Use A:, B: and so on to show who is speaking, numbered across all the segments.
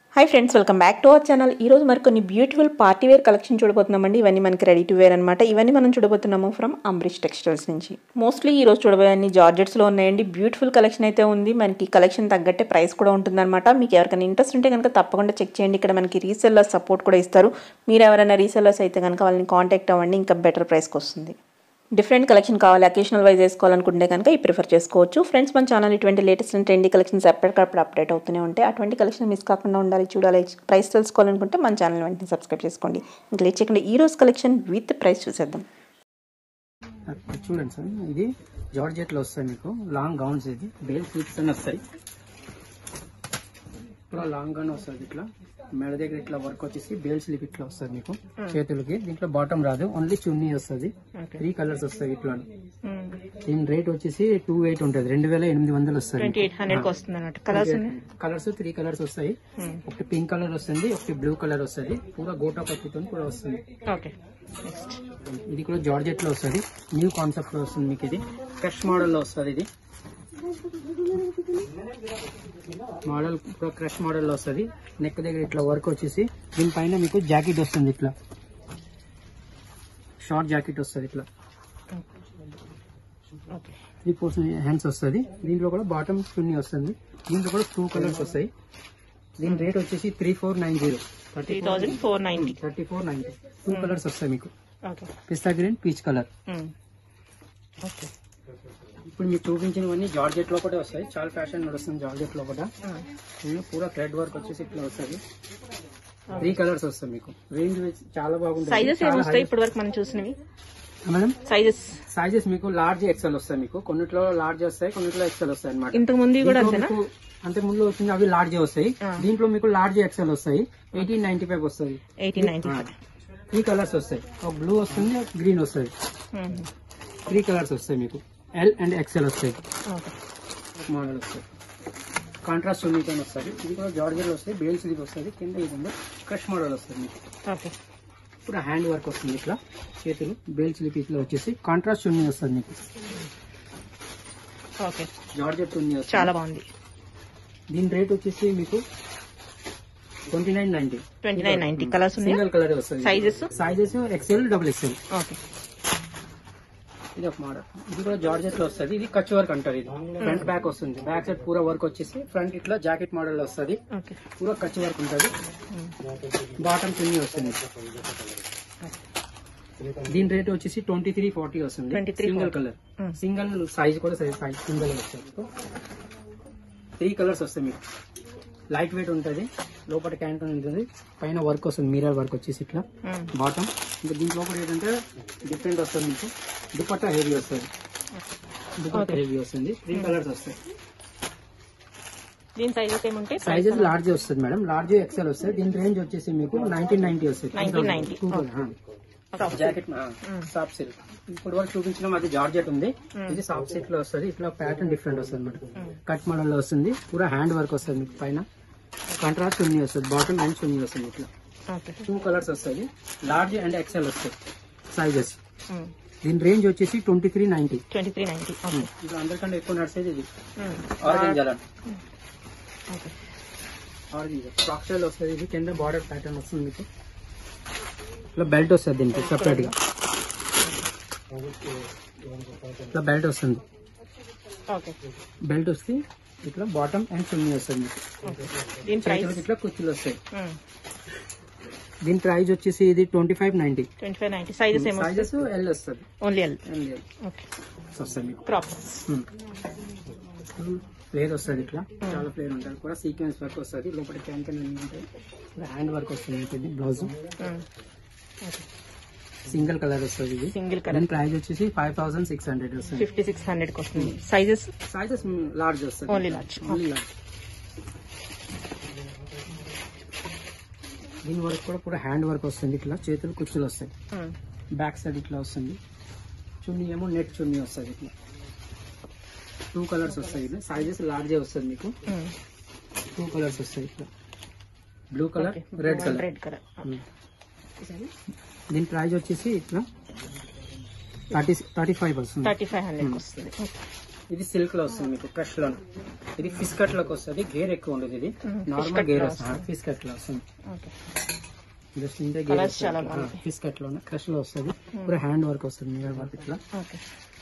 A: Hi friends welcome back to our channel ఈ రోజు మరి కొన్ని బ్యూటిఫుల్ పార్టీ వేర్ కలెక్షన్ చూడబోతున్నామండి ఇవన్నీ మనకి రెడీ టు వేర్ అనమాట ఇవన్నీ మనం చూడబోతున్నాము ఫ్రమ్ అంబరీష్ టెక్స్టైల్స్ నుంచి మోస్ట్లీ ఈ రోజు చూడబోయే అన్ని జార్జెట్స్లో ఉన్నాయండి బ్యూటిఫుల్ కలెక్షన్ అయితే ఉంది మనకి కలెక్షన్ తగ్గట్టే ప్రైస్ కూడా ఉంటుందన్నమాట మీకు ఎవరికైనా ఇంట్రెస్ట్ ఉంటే కనుక తప్పకుండా చెక్ చేయండి ఇక్కడ మనకి రీసెల్లర్ సపోర్ట్ కూడా ఇస్తారు మీరు ఎవరైనా రీసెల్లర్స్ అయితే కనుక వాళ్ళని కాంటాక్ట్ అవ్వండి ఇంకా బెటర్ ప్రైస్కి వస్తుంది డిఫరెంట్ కలెక్షన్ కావాలి అకేషనల్ వైజ్ వేసుకోవాలనుకుంటే కనుక ఈ ప్రిఫర్ చేసుకోవచ్చు ఫ్రెండ్స్ మన ఛానల్ ఇటువంటి లేటెస్ట్ అండ్ ట్రెండీ కలెక్షన్స్ ఎప్పటికప్పుడు అప్డేట్ అవుతూనే ఉంటాయి అటువంటి కలెక్షన్ మిస్ కాకుండా ఉండాలి చూడాలి ప్రైస్ తెలుసుకోవాలనుకుంటే మన ఛానల్ వెంటనే సబ్స్క్రైబ్ చేసుకోండి ఇంకా లేట్ చేయకుండా ఈ రోజు కలెక్షన్ విత్ ప్రైస్ చూసేద్దాం
B: అది చూడండి సార్ ఇది జార్జెట్ లో వస్తాయి మీకు లాంగ్ గౌన్స్ ఇది బేల్ స్లీప్స్ అని వస్తాయి ఇప్పుడు లాంగ్ గౌన్ వస్తుంది ఇట్లా మెడ దగ్గర ఇట్లా వర్క్ వచ్చేసి బేల్ స్లీప్ ఇట్లా వస్తుంది మీకు చేతులకి దీంట్లో బాటమ్ రాదు ఓన్లీ చున్నీ వస్తుంది త్రీ కలర్స్ వస్తాయి ఇట్లా దీని రేట్ వచ్చేసి టూ ఎయిట్ ఉంటుంది రెండు వేల ఎనిమిది వందలు వస్తుంది
A: ట్వంటీ ఎయిట్ హండ్రెడ్కి వస్తుంది అన్నట్టు కలర్స్
B: కలర్స్ త్రీ కలర్స్ వస్తాయి ఒకటి పింక్ కలర్ వస్తుంది ఒకటి బ్లూ కలర్ వస్తుంది పూరా గోటా పత్తితో కూడా వస్తుంది
A: ఓకే నెక్స్ట్
B: ఇది కూడా జార్జెట్ లో వస్తుంది న్యూ కాన్సెప్ట్ లో వస్తుంది మీకు ఇది క్రష్ మోడల్ లో వస్తుంది ఇది మోడల్ కూడా క్రష్ మోడల్ లో వస్తుంది నెక్ దగ్గర ఇట్లా వర్క్ వచ్చేసి దీనిపైన మీకు జాకెట్ వస్తుంది ఇట్లా షార్ట్ జాకెట్ వస్తుంది ఇట్లా
A: ఓకే
B: త్రీ ఫోర్స్ హ్యాండ్స్ వస్తుంది దీంట్లో కూడా బాటమ్ చున్నీ వస్తుంది దీంట్లో కూడా టూ కలర్స్ వస్తాయి దీని రేట్ వచ్చేసి three four nine zero
A: three thousand four ninety
B: thirty four ninety two colours వస్తాయి మీకు
A: okay
B: pista green peach colour
A: okay
B: ఇప్పుడు మీకు చూపించినవన్నీ జార్జెట్ లో కూడా వస్తాయి చాలా ఫ్యాషన్ నడుస్తుంది జార్జెట్ లో కూడా ఇది పూరా థ్రెడ్ వర్క్ వచ్చేసి ఇట్లా వస్తుంది త్రీ కలర్స్ వస్తాయి మీకు రేంజ్ చాలా బాగుంటుంది
A: సైజెస్ ఏమి వస్తాయి ఇప్పటి వరకు మనం చూసినవి
B: మేడం
A: సైజెస్
B: సైజెస్ మీకు లార్జ్ ఎక్సెల్ వస్తాయి మీకు కొన్నిట్లో లార్జ్ వస్తాయి కొన్నిట్లో ఎక్సెల్ వస్తాయి అనమాట
A: ఇంతకు ముందు కూడా అంతేనా
B: అంతే ముందు వచ్చింది అవి లార్జ్ వస్తాయి దీంట్లో మీకు లార్జ్ ఎక్సెల్ వస్తాయి ఎయిటీన్ నైన్టీ ఫైవ్ వస్తుంది
A: ఎయిటీన్ నైన్టీ
B: త్రీ కలర్స్ వస్తాయి ఒక బ్లూ వస్తుంది ఒక గ్రీన్ వస్తుంది త్రీ కలర్స్ వస్తాయి మీకు ఎల్ అండ్ ఎక్సెల్ వస్తాయి
A: ఓకే
B: మోడల్ వస్తాయి కాంట్రాస్ట్ యూనిట్ అని వస్తుంది ఇది కూడా జార్జర్ వస్తాయి బేల్ స్లీప్ వస్తుంది కింద ఇది ఉంది క్రష్ మోడల్ వస్తుంది మీకు
A: ఓకే
B: ఇప్పుడు హ్యాండ్ వర్క్ వస్తుంది ఇట్లా చేతులు బేల్ స్లీప్ ఇట్లా వచ్చేసి కాంట్రాస్ట్ చున్నీ వస్తుంది మీకు
A: ఓకే
B: జార్జెట్ చున్నీ వస్తుంది
A: చాలా బాగుంది
B: దీని రేట్ వచ్చేసి మీకు twenty nine ninety
A: twenty nine ninety colours ఉన్నాయి
B: సింగిల్ కలర్ వస్తుంది
A: sizes
B: sizes XL double XL
A: okay
B: ఇది ఒక మోడల్ ఇది కూడా జార్జెట్ లో వస్తుంది ఇది కచ్ వర్క్ అంటారు ఇది ఫ్రంట్ బ్యాక్ వస్తుంది బ్యాక్ సైడ్ పూరా వర్క్ వచ్చేసి ఫ్రంట్ ఇట్లా జాకెట్ మోడల్ వస్తుంది
A: ఓకే
B: పూరా కచ్ వర్క్ ఉంటుంది బాటమ్ చున్నీ వస్తుంది దీని రేట్ వచ్చేసి ట్వంటీ త్రీ ఫార్టీ వస్తుంది
A: 2340.
B: సింగిల్ కలర్ సింగిల్ సైజ్ కూడా సైజ్ సింగిల్ వస్తుంది త్రీ కలర్స్ వస్తాయి మీకు లైట్ వెయిట్ ఉంటుంది లోపల క్యాంటన్ ఉంటుంది పైన వర్క్ వస్తుంది మీరర్ వర్క్ వచ్చేసి ఇట్లా బాటమ్ ఇంకా దీంట్లో కూడా ఏంటంటే డిఫరెంట్ వస్తుంది మీకు దుపట్టా హెవీ వస్తుంది దుపట్టా హెవీ వస్తుంది త్రీ కలర్స్ వస్తాయి
A: దీని సైజెస్ ఏముంటాయి
B: సైజెస్ లార్జ్ వస్తుంది మేడం లార్జ్ ఎక్సెల్ వస్తుంది దీని రేంజ్ వచ్చేసి మీకు నైన్టీన్ నైన్టీ వస్తుంది
A: 1990.
B: జాకెట్ సాఫ్ట్ సిల్క్ ఇప్పుడు వరకు చూపించడం అది జార్జెట్ ఉంది ఇది సాఫ్ట్ సిల్క్ లో వస్తుంది ఇట్లా ప్యాటర్న్ డిఫరెంట్ వస్తుంది అనమాట కట్ మోడల్ లో వస్తుంది పూరా హ్యాండ్ వర్క్ వస్తుంది మీకు పైన కంట్రాస్ట్ చున్నీ వస్తుంది బాటమ్ అండ్ చున్నీ వస్తుంది ఇట్లా
A: ఓకే
B: టూ కలర్స్ వస్తుంది లార్జ్ అండ్ ఎక్సెల్ వస్తాయి సైజెస్ దీని రేంజ్ వచ్చేసి twenty three ninety
A: twenty three ninety okay
B: ఇది అందరికంటే ఎక్కువ నడిచేది ఇది ఆరెంజ్ అలా
A: ఓకే
B: ఆరెంజ్ ఫ్రాక్ స్టైల్ వస్తుంది ఇది కింద బార్డర్ ప్యాటర్న్ వస్తుంది మీకు ఇట్లా బెల్ట్ వస్తుంది దీనికి సెపరేట్ గా ఇట్లా బెల్ట్ వస్తుంది
A: ఓకే
B: బెల్ట్ వస్తే ఇట్లా బాటమ్ అండ్ చున్నీ వస్తుంది మీకు
A: ఓకే దీని ప్రైస్
B: చేతులకు ఇట్లా కుర్చీలు వస్తాయి దీని ప్రైస్ వచ్చేసి ఇది twenty five ninety
A: twenty five ninety sizes ఏమో
B: సైజెస్ ఎల్ వస్తుంది
A: only L
B: L L
A: okay
B: వస్తుంది మీకు
A: క్రాప్
B: ఫ్లేర్ వస్తుంది ఇట్లా చాలా ఫ్లేర్ ఉంటుంది కూడా సీక్వెన్స్ వర్క్ వస్తుంది లోపల క్యాన్ క్యాన్ అన్ని ఉంటాయి హ్యాండ్ వర్క్ వస్తుంది మీకు ఇది బ్లౌజ్
A: ఓకే
B: సింగిల్ కలర్ వస్తుంది ఇది
A: సింగిల్ కలర్
B: దీని ప్రైస్ వచ్చేసి ఫైవ్ థౌసండ్ సిక్స్ హండ్రెడ్ వస్తుంది
A: ఫిఫ్టీ సిక్స్ హండ్రెడ్కి వస్తుంది సైజెస్
B: సైజెస్ లార్జ్ వస్తుంది
A: ఓన్లీ లార్జ్
B: ఓన్లీ లార్జ్ దీని వర్క్ కూడా పూర హ్యాండ్ వర్క్ వస్తుంది ఇట్లా చేతులు కుర్చీలు వస్తాయి బ్యాక్ సైడ్ ఇట్లా వస్తుంది చున్నీ ఏమో నెట్ చున్నీ వస్తుంది ఇట్లా టూ కలర్స్ వస్తాయి ఇది సైజెస్ లార్జే వస్తుంది మీకు టూ కలర్స్ వస్తాయి ఇట్లా blue colour red colour
A: red colour
B: దీని ప్రైస్ వచ్చేసి ఇట్లా థర్టీ థర్టీ ఫైవ్ వస్తుంది
A: థర్టీ ఫైవ్ హండ్రెడ్కి వస్తుంది
B: ఇది సిల్క్ లో వస్తుంది మీకు క్రష్ లో ఇది ఫిస్ కట్ లోకి వస్తుంది గేర్ ఎక్కువ ఉండదు ఇది నార్మల్ గేర్ వస్తుంది ఫిస్ కట్ లో వస్తుంది
A: ఓకే
B: జస్ట్ ఇంతే
A: Colours చాలా బాగుంది.
B: ఫిస్ కట్ లో క్రష్ లో వస్తుంది పూర హ్యాండ్ వర్క్ వస్తుంది మిరర్ వర్క్ ఇట్లా
A: ఓకే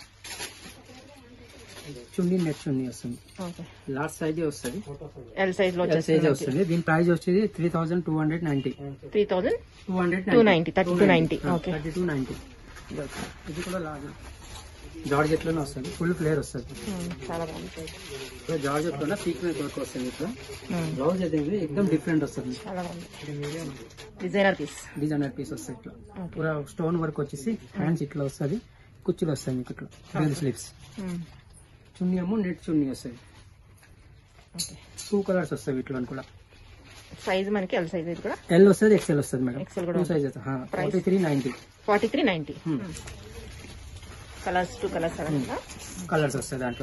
B: చున్నీ నెట్ చున్నీ వస్తుంది
A: ఓకే
B: లార్జ్ సైజ్ వస్తుంది
A: ఎల్ సైజ్ లో
B: సైజ్
A: వచ్చేసి
B: వస్తుంది దీని ప్రైస్ వచ్చేది three thousand two hundred ninety
A: three thousand
B: two hundred
A: two ninety thirty two ninety okay
B: thirty two ninety ఇది కూడా లార్జ్ జార్జెట్ లోనే వస్తుంది ఫుల్ ఫ్లేర్ వస్తుంది
A: చాలా బాగుంది
B: జార్జెట్ లోనే సీక్వెన్స్ వర్క్ వస్తుంది ఇట్లా
A: Hmm.
B: బ్లౌజ్ అయితే ఎక్దమ్ డిఫరెంట్ వస్తుంది
A: చాలా బాగుంది డిజైనర్ పీస్
B: డిజైనర్ పీస్ వస్తుంది ఇట్లా
A: ఓకే
B: పూరా స్టోన్ వర్క్ వచ్చేసి హ్యాండ్స్ ఇట్లా వస్తుంది కుచ్చులు వస్తాయి మీకు ఇట్లా రియల్ స్లీవ్స్ చున్నీ ఏమో నెట్ చున్నీ వస్తుంది
A: ఓకే
B: టూ కలర్స్ వస్తాయి వీటిలో కూడా
A: సైజ్ మనకి ఎల్ సైజ్ ఇది కూడా
B: ఎల్ వస్తుంది ఎక్సెల్ వస్తుంది మేడం
A: XL కూడా
B: two size forty three ninety
A: forty three ninety colours two colours
B: colours వస్తాయి దాంట్లో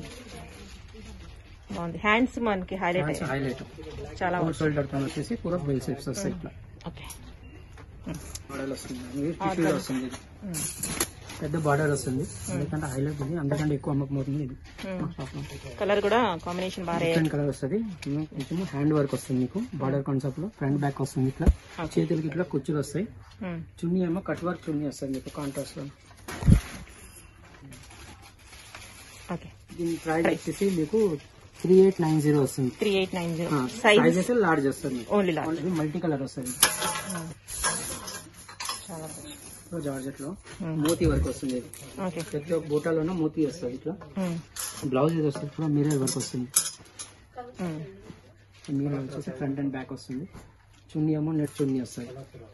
A: బాగుంది హ్యాండ్స్ మనకి హైలైట్
B: హ్యాండ్స్ హైలైట్
A: చాలా
B: ఫోర్ షోల్డర్ తో వచ్చేసి పూరా బెల్ షేప్స్ వస్తాయి ఇట్లా
A: ఓకే
B: మోడల్ వస్తుంది ఇది టిష్యూ వస్తుంది ఇది. పెద్ద బార్డర్ వస్తుంది ఎందుకంటే హైలైట్ ఇది అందుకంటే ఎక్కువ అమ్మకమవుతుంది ఇది
A: కలర్ కూడా కాంబినేషన్ బాగా
B: డిఫరెంట్ కలర్ వస్తుంది కొంచెం హ్యాండ్ వర్క్ వస్తుంది మీకు బార్డర్ కాన్సెప్ట్ లో ఫ్రంట్ బ్యాక్ వస్తుంది ఇట్లా చేతులకి ఇట్లా కుచ్చులు వస్తాయి చున్నీ ఏమో కట్ వర్క్ చున్నీ వస్తుంది మీకు కాంట్రాస్ట్ లో
A: ఓకే
B: దీని ప్రైస్ వచ్చేసి మీకు త్రీ ఎయిట్ నైన్ జీరో వస్తుంది
A: three eight nine zero
B: size
A: size
B: అయితే లార్జ్ వస్తుంది మీకు
A: ఓన్లీ లార్జ్
B: ఇది మల్టీ కలర్ వస్తుంది
A: చాలా బాగుంది
B: జార్జెట్ లో మోతీ వర్క్ వస్తుంది ఇది
A: ఓకే
B: ప్రతి ఒక్క బూటాలోనూ మోతీ వస్తుంది ఇట్లా బ్లౌజ్ ఇది వస్తుంది కూడా మీరే వర్క్ వస్తుంది మీరే వచ్చేసి ఫ్రంట్ అండ్ బ్యాక్ వస్తుంది చున్నీ ఏమో నెట్ చున్నీ వస్తుంది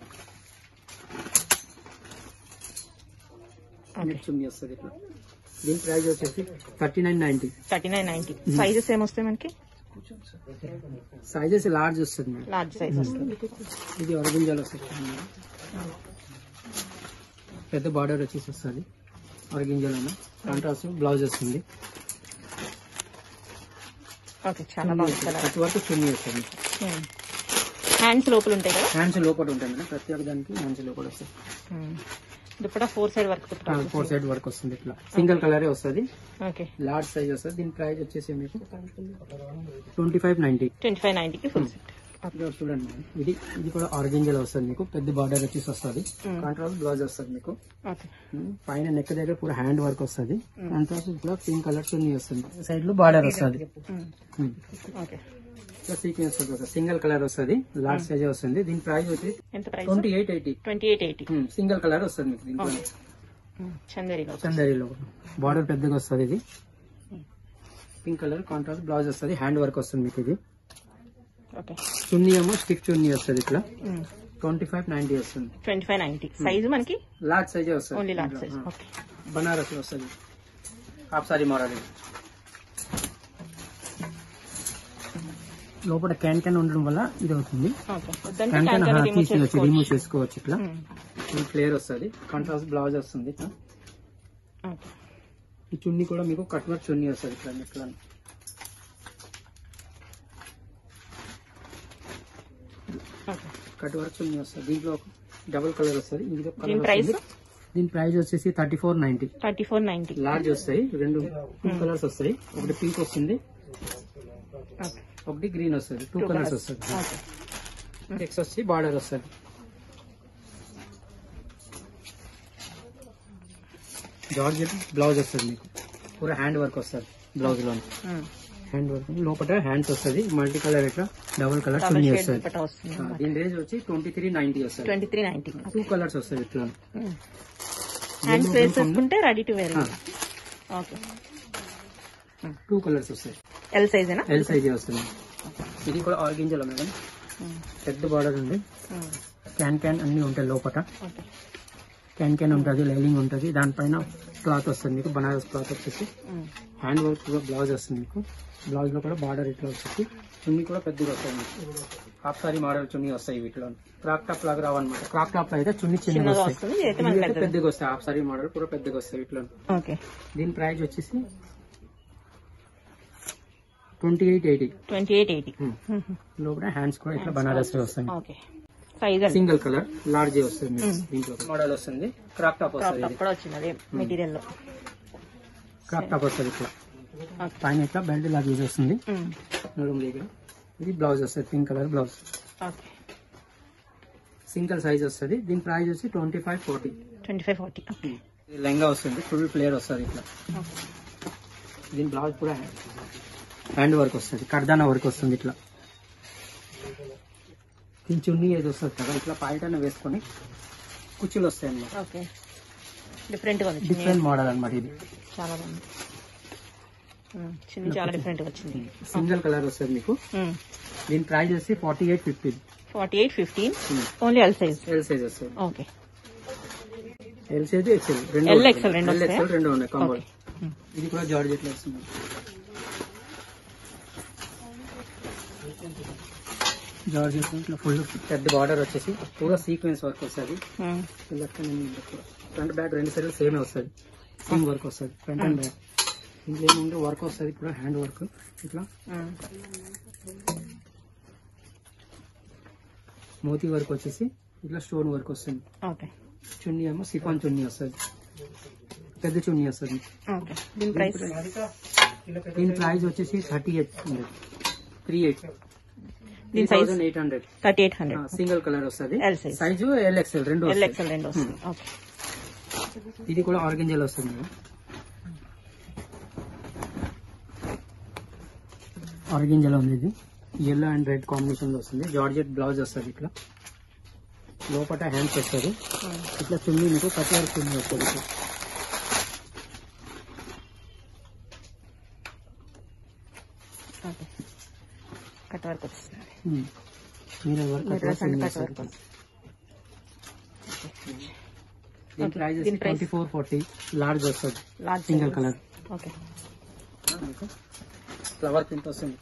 B: నెట్ చున్నీ వస్తుంది ఇట్లా దీని ప్రైస్ వచ్చేసి thirty nine ninety
A: thirty nine ninety sizes ఏమొస్తాయి మనకి
B: సైజెస్ లార్జ్ వస్తుంది మేడం
A: లార్జ్ సైజ్ వస్తుంది
B: ఇది ఒరిజినల్ వస్తుంది పెద్ద బార్డర్ వచ్చేసి వస్తుంది ఒరిజినల్ కాంట్రాస్ట్ బ్లౌజ్ వస్తుంది
A: ఓకే చాలా బాగుంది కలర్
B: ప్రతి వరకు చున్నీ వస్తుంది
A: హ్యాండ్స్ లోపల ఉంటాయి కదా
B: హ్యాండ్స్ లోపల ఉంటాయి మేడం ప్రతి ఒక్క దానికి హ్యాండ్స్ లోపల వస్తాయి
A: దుప్పట ఫోర్ సైడ్ వర్క్ పెట్టుకోవాలి
B: ఫోర్ సైడ్ వర్క్ వస్తుంది ఇట్లా సింగిల్ కలరే వస్తుంది
A: ఓకే
B: లార్జ్ సైజ్ వస్తుంది దీని ప్రైస్ వచ్చేసి మీకు twenty five ninety
A: twenty five నైన్టీకి ఫుల్ సెట్
B: చూడండి మేడం ఇది ఇది కూడా ఆరిజినల్ వస్తుంది మీకు పెద్ద బార్డర్ వచ్చేసి వస్తుంది కాంట్రాస్ట్ బ్లౌజ్ వస్తుంది మీకు
A: ఓకే
B: ఉమ్, పైన నెక్ దగ్గర పూర హ్యాండ్ వర్క్ వస్తుంది కాంట్రాస్ట్ ఇట్లా పింక్ కలర్ చున్నీ వస్తుంది సైడ్ లో బార్డర్ వస్తుంది ఉమ్.
A: ఓకే
B: ఇట్లా సీక్వెన్స్ వస్తుంది సింగిల్ కలర్ వస్తుంది లార్జ్ సైజ్ వస్తుంది దీని ప్రైస్ వచ్చి
A: ఎంత price
B: twenty eight eighty
A: twenty eight eighty
B: single colour వస్తుంది మీకు దీంట్లో
A: చందేరిలో
B: చందరిలో బార్డర్ పెద్దగా వస్తుంది ఇది పింక్ కలర్ కాంట్రాస్ట్ బ్లౌజ్ వస్తుంది హ్యాండ్ వర్క్ వస్తుంది మీకు ఇది
A: ఓకే
B: చున్నీ ఏమో స్టిక్ చున్నీ వస్తుంది ఇట్లా ట్వంటీ ఫైవ్ నైన్టీ వస్తుంది
A: ట్వంటీ ఫైవ్ నైన్టీ సైజ్ మనకి
B: లార్జ్ సైజ్ వస్తుంది
A: only large size okay
B: Banaras వస్తుంది హాఫ్ సారీ మోడల్ ఇది. లోపల క్యాన్ క్యాన్ ఉండడం వల్ల ఇది అవుతుంది
A: ఓకే వద్దంటే
B: క్యాన్ క్యాన్
A: క్యాన్ రిమూవ్
B: తీసి
A: చేసుకోవచ్చు
B: రిమూవ్ చేసుకోవచ్చు ఇట్లా ఇది ఫ్లేర్ వస్తుంది కాంట్రాస్ట్ బ్లౌజ్ వస్తుంది ఇట్లా
A: ఓకే
B: ఈ చున్నీ కూడా మీకు కట్ వర్క్ చున్నీ వస్తుంది ఇట్లా ఇట్లా
A: ఓకే
B: కట్ వర్క్ చున్నీ వస్తుంది దీంట్లో డబుల్ కలర్ వస్తుంది ఇందులో
A: దీని
B: కలర్
A: ప్రైస్
B: దీని ప్రైస్ వచ్చేసి thirty four ninety
A: thirty four ninety
B: large వస్తాయి రెండు టూ కలర్స్ వస్తాయి ఒకటి పింక్ వస్తుంది
A: ఓకే
B: ఒకటి గ్రీన్ వస్తుంది టూ కలర్స్ వస్తుంది
A: ఓకే
B: నెక్స్ట్ వచ్చి బార్డర్ వస్తుంది జార్జెట్ బ్లౌజ్ వస్తుంది మీకు పూర హ్యాండ్ వర్క్ వస్తుంది బ్లౌజ్ లో హ్యాండ్ వర్క్ లోపల హ్యాండ్స్ వస్తుంది మల్టీ కలర్ ఇట్లా double colour
A: double
B: chunni
A: shade
B: వస్తుంది
A: దుపట్టా వస్తుంది
B: ఆ, దీని రేంజ్ వచ్చి ట్వంటీ త్రీ నైన్టీ వస్తుంది
A: twenty three ninety
B: two colours వస్తాయి ఇట్లా
A: హ్యాండ్స్ వేసేసుకుంటే ready to wear okay
B: two colours వస్తాయి
A: ఎల్ సైజేనా
B: ఎల్ సైజ్ వస్తుంది ఇది కూడా ఆర్గింజల మేడం పెద్ద బార్డర్ ఉంది క్యాన్ క్యాన్ అన్ని ఉంటాయి లోపల
A: ఓకే
B: క్యాన్ క్యాన్ ఉంటుంది లైలింగ్ ఉంటుంది దానిపైన క్లాత్ వస్తుంది మీకు బనారస్ క్లాత్ వచ్చేసి హ్యాండ్ వర్క్ కూడా బ్లౌజ్ వస్తుంది మీకు బ్లౌజ్ లో కూడా బార్డర్ ఇట్లా వచ్చేసి చున్నీ కూడా పెద్దగా వస్తుంది మీకు హాఫ్ సారీ మోడల్ చున్నీ వస్తాయి వీటిలో క్రాక్ టాప్ లాగా రావన్నమాట క్రాక్ టాప్ లో అయితే చున్నీ చిన్నగా
A: చిన్నగా
B: వస్తాయి
A: వస్తుంది ఇదైతే మనకి
B: ఇవి అయితే
A: పెద్దది
B: పెద్దగా వస్తాయి హాఫ్ సారీ మోడల్ కూడా పెద్దగా వస్తాయి వీటిలో
A: ఓకే
B: దీని ప్రైస్ వచ్చేసి twenty eight eighty
A: twenty eight eighty
B: లోపల హ్యాండ్స్ కూడా ఇట్లా బనారస్ వస్తాయి
A: ఓకే సైజ్ అండి
B: సింగిల్ కలర్ లార్జ్ వస్తుంది మీకు దీంట్లో మోడల్ వస్తుంది క్రాక్ టాప్
A: క్రాప్
B: వస్తుంది
A: టాప్ కూడా వచ్చింది అదే మెటీరియల్ లో
B: క్రాక్ టాప్ వస్తుంది ఇట్లా
A: ఓకే
B: పైన ఇట్లా బెల్ట్ లాగా యూజ్ వస్తుంది నడుము దగ్గర ఇది బ్లౌజ్ వస్తుంది pink colour blouse
A: okay
B: single size వస్తుంది దీని ప్రైస్ వచ్చి twenty five forty
A: twenty five forty okay
B: ఇది లెంగా వస్తుంది ఫుల్ ప్లేయర్ వస్తుంది ఇట్లా దీని బ్లౌజ్ కూడా హ్యాండ్ వర్క్ వస్తుంది కర్దానా వర్క్ వస్తుంది ఇట్లా దీని చున్నీ ఏది వస్తుంది కదా ఇట్లా పాయిటన వేసుకొని కుచ్చులు వస్తాయి అన్నమాట
A: ఓకే డిఫరెంట్గా ఉంది చిన్న
B: డిఫరెంట్ మోడల్ అన్నమాట ఇది
A: చాలా బాగుంది ఉమ్, చిన్న చాలా డిఫరెంట్గా వచ్చింది
B: సింగిల్ కలర్ వస్తుంది మీకు దీని ప్రైస్ వచ్చి forty eight fifty
A: forty eight fifteen only L size
B: L size వస్తుంది
A: ఓకే
B: ఎల్ సైజ్ ఎక్సెల్ రెండు
A: L,
B: ఉన్నాయి.
A: XL రెండు
B: L,
A: వస్తాయా?
B: XL రెండు ఉన్నాయి కాంబో
A: ఓకే ఉమ్,
B: ఇది కూడా జార్జెట్ లో వస్తుంది జార్జెట్ ఇట్లా ఫుల్ పెద్ద బార్డర్ వచ్చేసి పూరా సీక్వెన్స్ వర్క్ వస్తుంది
A: ఉమ్,
B: ఫ్రంట్ బ్యాక్ రెండు సైడ్ సేమ్ వస్తుంది సేమ్ వర్క్ వస్తుంది ఫ్రంట్ అండ్ బ్యాక్ ఇంట్లో ఏముంటే వర్క్ వస్తుంది కూడా హ్యాండ్ వర్క్ ఇట్లా
A: ఉమ్,
B: మోతీ వర్క్ వచ్చేసి ఇట్లా స్టోన్ వర్క్ వస్తుంది
A: ఓకే
B: చున్నీ ఏమో సిఫాన్ చున్నీ వస్తుంది పెద్ద చున్నీ వస్తుంది
A: ఓకే దీని ప్రైస్
B: దీని ప్రైస్ వచ్చేసి thirty eight hundred three eight three
A: దీని size
B: thousand eight hundred
A: thirty eight hundred
B: single colour వస్తుంది
A: L size.
B: Size L XL రెండు
A: ఎల్
B: వస్తాయి.
A: ఎక్స్ఎల్ రెండు వస్తుంది ఓకే
B: ఇది కూడా ఆర్గంజల్ వస్తుంది మేడం ఆర్గంజల్ ఉంది ఇది ఎల్లో అండ్ రెడ్ కాంబినేషన్ లో వస్తుంది జార్జెట్ బ్లౌజ్ వస్తుంది ఇట్లా లోపల హ్యాండ్స్ వస్తుంది
A: ఉమ్,
B: ఇట్లా చున్నీ మీకు కట్ వర్క్ చున్నీ వస్తుంది ఇట్లా
A: ఓకే కట్ వర్క్ వస్తుంది
B: మీరు వర్క్
A: మీరు రసండి కట్ వర్క్ వస్తుంది
B: దీని
A: Okay.
B: ప్రైస్
A: దీని price?
B: Twenty four forty large వస్తుంది
A: large
B: single colour
A: okay
B: flower print వస్తుంది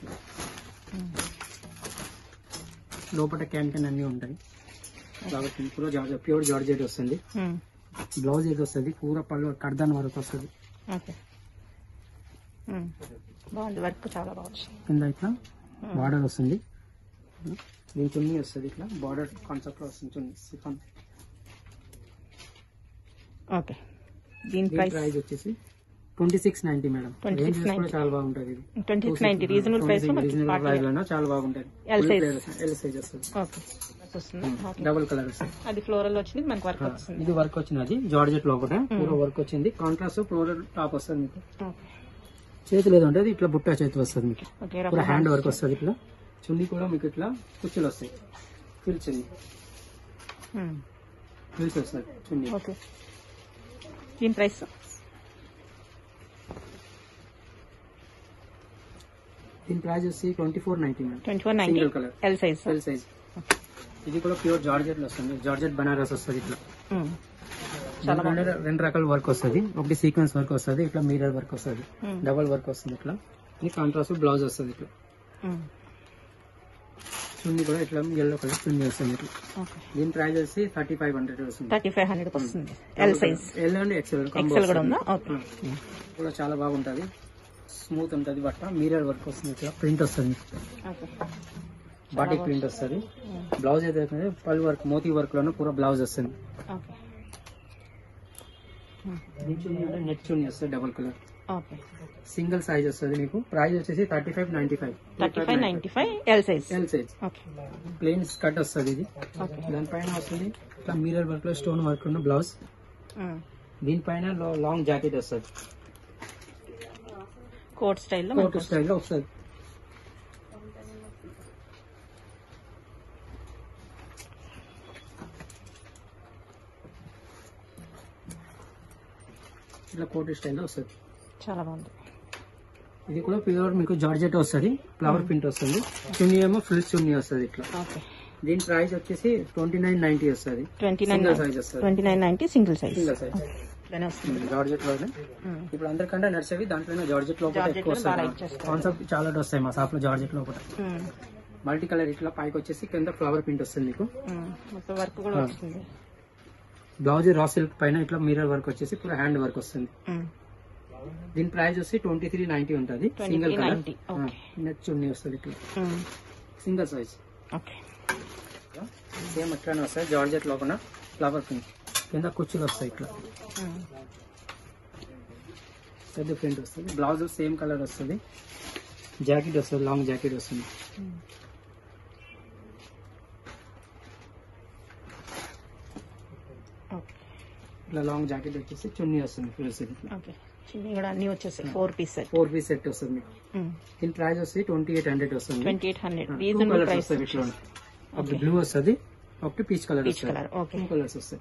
B: లోపల క్యాన్ క్యాన్ అన్ని ఉంటాయి ఫ్లవర్ ప్రింట్ కూడా జార్జెట్ ప్యూర్ జార్జెట్ వస్తుంది
A: ఉమ్,
B: బ్లౌజ్ ఏది వస్తుంది పూర పళ్ళు కడదాన్ వరకు వస్తుంది
A: ఓకే ఉమ్, బాగుంది వర్క్ చాలా బాగుంది
B: కింద ఇట్లా బార్డర్ వస్తుంది దీని చున్నీ వస్తుంది ఇట్లా బార్డర్ కాన్సెప్ట్ లో వస్తుంది చున్నీ సిఫాన్
A: ఓకే దీని
B: దీని
A: ప్రైస్
B: ప్రైస్ వచ్చేసి ట్వంటీ సిక్స్ నైన్టీ మేడం
A: 26.90.
B: రేంజ్ కూడా చాలా బాగుంటుంది ఇది
A: twenty six ninety reasonable price లో మనకి
B: రీజనబుల్
A: party
B: ప్రైస్
A: wear.
B: లోనే చాలా బాగుంటుంది
A: L size.
B: ఎల్ సైజ్ వస్తుంది
A: ఓకే వస్తుంది ఓకే
B: డబుల్ కలర్ వస్తుంది
A: అది ఫ్లోరల్ వచ్చింది మనకి వర్క్ వస్తుంది
B: ఇది వర్క్ వచ్చినది జార్జెట్ లోపల పూర వర్క్ వచ్చింది కాంట్రాస్ట్ ఫ్లోరల్ టాప్ వస్తుంది మీకు
A: ఓకే
B: చేతి లేదు ఉంటుంది ఇట్లా బుట్ట చేతి వస్తుంది మీకు
A: ఓకే
B: పూర
A: రఫ్
B: హ్యాండ్ వర్క్ వస్తుంది ఇట్లా చున్నీ కూడా మీకు ఇట్లా కుచ్చులు వస్తాయి ఫిల్స్
A: ఉమ్,
B: ఫిల్స్ వస్తుంది చున్నీ
A: ఓకే దీని ప్రైస్
B: దీని ప్రైస్ వచ్చి twenty four ninety madam
A: twenty four ninety
B: single colour
A: L size
B: L size ఇది కూడా ప్యూర్ జార్జెట్ లో వస్తుంది జార్జెట్ బనారస్ వస్తుంది ఇట్లా
A: చాలా
B: దీంట్లోనే రెండు రకాల వర్క్ వస్తుంది ఒకటి సీక్వెన్స్ వర్క్ వస్తుంది ఇట్లా మీరర్ వర్క్ వస్తుంది
A: Hmm.
B: డబల్ వర్క్ వస్తుంది ఇట్లా ఇది కాంట్రాస్ట్ బ్లౌజ్ వస్తుంది ఇట్లా
A: ఉమ్,
B: చున్నీ కూడా ఇట్లా ఎల్లో కలర్ చున్నీ వస్తుంది ఇట్లా
A: ఓకే
B: దీని ప్రైస్ వచ్చి థర్టీ ఫైవ్ హండ్రెడ్ వస్తుంది
A: థర్టీ ఫైవ్ హండ్రెడ్ వస్తుంది L size
B: L and XL
A: XL కూడా ఉందా ఓకే
B: కూడా చాలా బాగుంటది స్మూత్ ఉంటది బట్ట మీరర్ వర్క్ వస్తుంది ఇట్లా ప్రింట్ వస్తుంది
A: ఓకే
B: బాటిక్ ప్రింట్ వస్తుంది బ్లౌజ్ ఏదైతే పల్ వర్క్ మోతీ వర్క్ లోనే పూరా బ్లౌజ్ వస్తుంది
A: ఓకే
B: దీని చున్నీ అంటే నెట్ చున్నీ వస్తుంది double colour
A: okay
B: single size వస్తుంది మీకు ప్రైస్ వచ్చేసి thirty five ninety five
A: thirty five ninety five L size
B: L size
A: okay
B: plain skirt వస్తుంది ఇది
A: ఓకే
B: దానిపైన వస్తుంది ఇట్లా మీరర్ వర్క్ లో స్టోన్ వర్క్ ఉన్న బ్లౌజ్ దీనిపైన లో- లాంగ్ జాకెట్ వస్తుంది
A: కోట్ స్టైల్లో
B: కోట్ స్టైల్లో వస్తుంది ఇట్లా కోట్ స్టైల్లో వస్తుంది
A: చాలా బాగుంది
B: ఇది కూడా ప్యూర్ మీకు జార్జెట్ వస్తుంది ఫ్లవర్ ప్రింట్ వస్తుంది చున్నీ ఏమో ఫుల్ చున్నీ వస్తుంది ఇట్లా
A: ఓకే
B: దీని ప్రైస్ వచ్చేసి ట్వంటీ నైన్ నైన్టీ వస్తుంది
A: ట్వంటీ నైన్
B: సింగిల్ సైజ్ వస్తుంది
A: twenty nine ninety single size
B: single size
A: ఇట్లానే వస్తుంది
B: జార్జెట్ లోనే
A: ఉమ్,
B: ఇప్పుడు అందరికంటే నడిచేవి దాంట్లోనే జార్జెట్ లోపల
A: జార్జెట్
B: ఎక్కువ
A: లోనే బాగా
B: వస్తాయి
A: ఇచ్చేస్తారు.
B: కాన్సెప్ట్ చాలా వస్తాయి మా షాప్ లో జార్జెట్ లోపల
A: ఉమ్,
B: మల్టీ కలర్ ఇట్లా పైకి వచ్చేసి కింద ఫ్లవర్ ప్రింట్ వస్తుంది మీకు
A: ఉమ్, మొత్తం వర్క్ కూడా
B: ఆ.
A: వస్తుంది
B: బ్లౌజ్ రా సిల్క్ పైన ఇట్లా మిర్రర్ వర్క్ వచ్చేసి పూర హ్యాండ్ వర్క్ వస్తుంది
A: ఉమ్,
B: దీని ప్రైస్ వచ్చి ట్వంటీ త్రీ నైన్టీ ఉంటుంది
A: 23.90,
B: single colour
A: okay.
B: Net chunni వస్తుంది ఇట్లా
A: um,
B: single size
A: okay
B: same అట్లానే వస్తాయి జార్జెట్ లోపల ఫ్లవర్ ప్రింట్ కింద కుర్చీలు వస్తాయి ఇట్లా
A: ఉమ్,
B: పెద్ద ప్రింట్ వస్తుంది బ్లౌజ్ సేమ్ కలర్ వస్తుంది జాకెట్ వస్తుంది లాంగ్ జాకెట్ వస్తుంది
A: ఓకే
B: ఇట్లా లాంగ్ జాకెట్ వచ్చేసి చున్నీ వస్తుంది ఫుల్ సెట్
A: ఓకే చిన్ని కూడా అన్ని వచ్చేసాయి four piece set
B: four piece set వస్తుంది మీకు దీని ప్రైస్ వస్తుంది ట్వంటీ ఎయిట్ హండ్రెడ్ వస్తుంది
A: twenty eight hundred
B: too
A: reasonable
B: colours
A: price
B: వస్తాయి ఇట్లా ఒకటి బ్లూ వస్తుంది ఒకటి పీచ్ కలర్
A: పీచ్
B: వస్తుంది
A: కలర్ ఓకే
B: టూ కలర్స్ వస్తాయి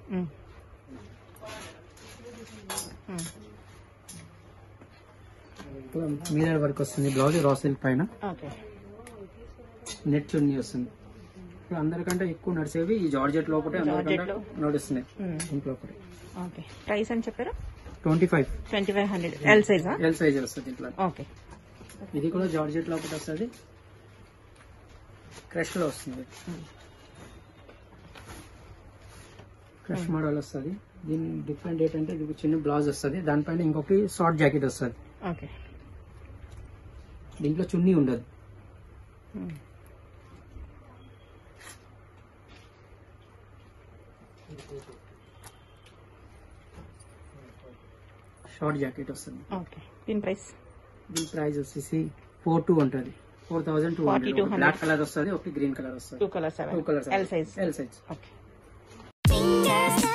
B: మీరర్ వర్క్ వస్తుంది బ్లౌజ్ రా సిల్క్ పైన
A: ఓకే
B: నెట్ చున్నీ వస్తుంది ఇప్పుడు అందరికంటే ఎక్కువ నడిచేవి ఈ జార్జెట్ లోపటే అందరికంటే
A: జార్జెట్లో?
B: నడుస్తున్నాయి ఇంట్లో ఒకటి
A: ఓకే ప్రైస్ అని చెప్పారు
B: twenty five
A: twenty five hundred L సైజా
B: ఎల్ సైజ్ వస్తుంది ఇట్లా
A: ఓకే
B: ఇది కూడా జార్జెట్ లోపల వస్తుంది క్రష్ లో వస్తుంది క్రష్ మోడల్ వస్తుంది దీని డిఫరెంట్ ఏంటంటే ఇది చిన్న బ్లౌజ్ వస్తుంది దానిపైన ఇంకొకటి షార్ట్ జాకెట్ వస్తుంది
A: ఓకే
B: దీంట్లో చున్నీ ఉండదు షార్ట్ జాకెట్ వస్తుంది
A: ఓకే దీని ప్రైస్
B: దీని ప్రైస్ వచ్చేసి ఫోర్ టూ ఉంటుంది four thousand two hundred
A: 4200.
B: Black colour వస్తుంది ఒకటి గ్రీన్ కలర్ వస్తుంది
A: two colours
B: two colours
A: L size
B: L size
A: okay
C: Fingers